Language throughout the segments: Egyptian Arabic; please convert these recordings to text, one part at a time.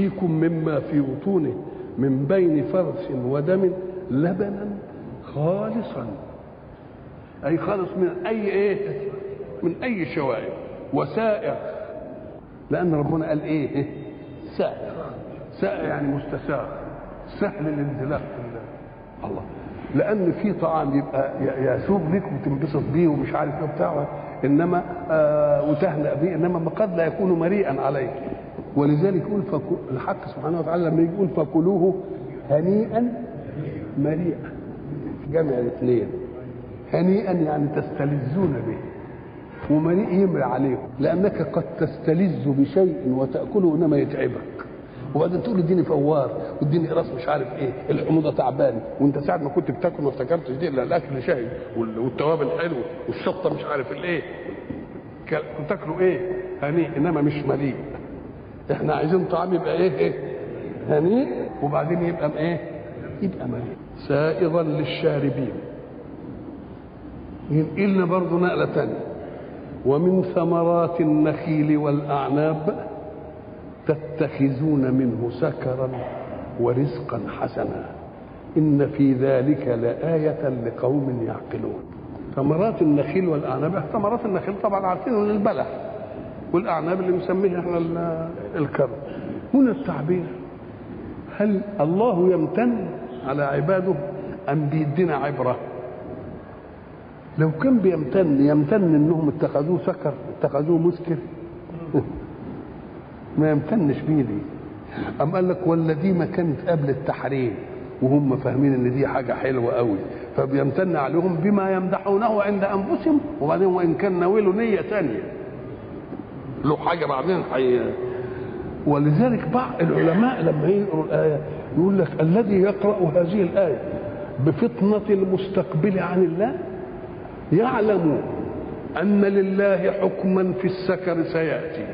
يسقيكم مما في بطونه من بين فرث ودم لبنا خالصا اي خالص من اي ايه من اي شوائب وسائع لان ربنا قال ايه سائع سائع يعني مستساغ سهل الانزلاق في الله الله لان في طعام يبقى يسوق لك وتنبسط بيه ومش عارف ايه بتاع انما آه وتهنأ به انما قد لا يكون مريئا عليك ولذلك يقول فكو الحق سبحانه وتعالى لما يقول فكلوه هنيئا مريئا جمع الاثنين هنيئا يعني تستلذون به ومريء يمر عليكم لانك قد تستلذ بشيء وتاكله انما يتعبك وبعدين تقول اديني فوار واديني راس مش عارف ايه الحموضه تعباني وانت ساعه ما كنت بتاكل ما افتكرتش دي الا الاكل شهي والتوابل حلو والشطه مش عارف الايه كنت تاكله ايه هنيء انما مش مليء احنا عايزين طعام يبقى ايه ايه هنيء وبعدين يبقى ايه يبقى مليء سائغا للشاربين ينقلنا برضه نقله ثانيه ومن ثمرات النخيل والاعناب تتخذون منه سكرا ورزقا حسنا ان في ذلك لايه لقوم يعقلون ثمرات النخيل والاعناب ثمرات النخيل طبعا عارفين ان البلح والاعناب اللي مسميه احنا الكرم هنا التعبير هل الله يمتن على عباده ام بيدينا عبره لو كان بيمتن يمتن انهم اتخذوه سكر اتخذوه مسكر ما يمتنش بيه دي أم قال لك والذي ما كانت قبل التحريم وهم فاهمين ان دي حاجه حلوه قوي فبيمتن عليهم بما يمدحونه عند انفسهم وبعدين وان كان ناوله نيه ثانيه له حاجه بعدين حي ولذلك بعض العلماء لما يقروا الايه يقول لك الذي يقرا هذه الايه بفطنه المستقبل عن الله يعلم ان لله حكما في السكر سياتي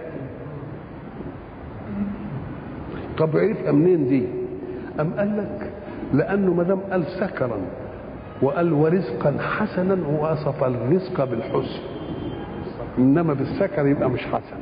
طب عرفها منين دي أم قال لك لأنه ما دام قال سكرا وقال ورزقا حسنا ووصف الرزق بالحسن إنما بالسكر يبقى مش حسن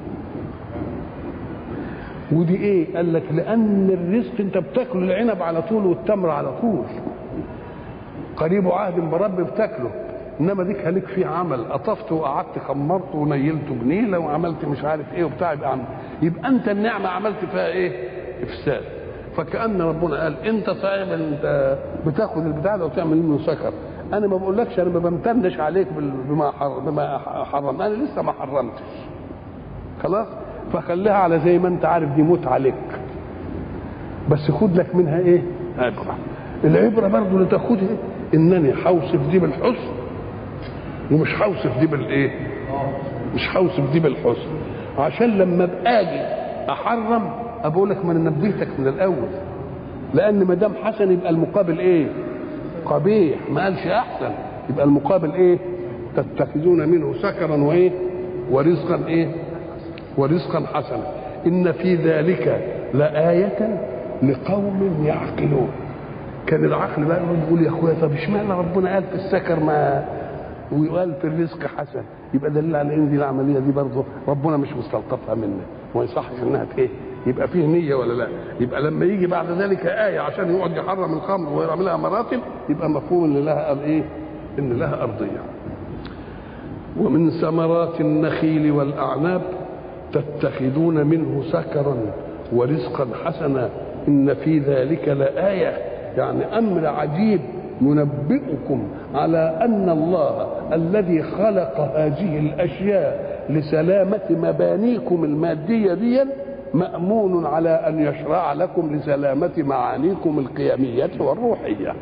ودي ايه قال لك لان الرزق انت بتاكل العنب على طول والتمر على طول قريب عهد برب بتاكله انما ديك هلك فيه عمل قطفت وقعدت خمرت ونيلته بنيله وعملت مش عارف ايه وبتاع يبقى عمل. يبقى انت النعمه عملت فيها ايه افساد فكان ربنا قال انت صحيح انت بتاخد البتاع ده وتعمل منه سكر انا ما بقولكش انا ما بمتنش عليك بما بما حرم انا لسه ما حرمتش خلاص فخليها على زي ما انت عارف دي موت عليك بس خد لك منها ايه عبره العبره برضه اللي تاخدها انني هوصف دي بالحسن ومش هوصف دي بالايه مش هوصف دي بالحسن عشان لما ابقى اجي احرم اقول لك ما انا نبهتك من الاول لان ما دام حسن يبقى المقابل ايه قبيح ما قالش احسن يبقى المقابل ايه تتخذون منه سكرا وايه ورزقا ايه ورزقا حسنا ان في ذلك لآية لقوم يعقلون كان العقل بقى يقول يا اخويا طب اشمعنى ربنا قال في السكر ما وقال في الرزق حسن يبقى دليل على ان دي العمليه دي برضه ربنا مش مستلطفها منا وما يصحش انها ايه يبقى فيه نيه ولا لا يبقى لما يجي بعد ذلك ايه عشان يقعد يحرم الخمر ويعملها مراتب يبقى مفهوم ان لها ايه ان لها ارضيه ومن ثمرات النخيل والاعناب تتخذون منه سكرا ورزقا حسنا ان في ذلك لايه يعني امر عجيب ينبئكم على ان الله الذي خلق هذه الاشياء لسلامه مبانيكم الماديه دي مامون على ان يشرع لكم لسلامه معانيكم القيميه والروحيه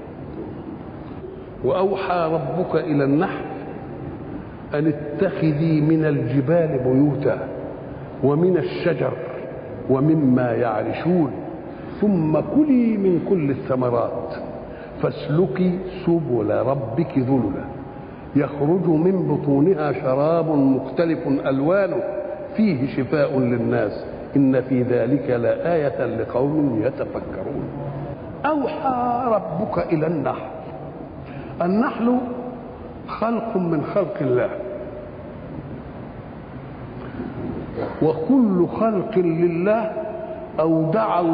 واوحى ربك الى النحل ان اتخذي من الجبال بيوتا ومن الشجر ومما يعرشون ثم كلي من كل الثمرات فاسلكي سبل ربك ذللا يخرج من بطونها شراب مختلف الوانه فيه شفاء للناس ان في ذلك لايه لقوم يتفكرون اوحى ربك الى النحل النحل خلق من خلق الله وكل خلق لله اودع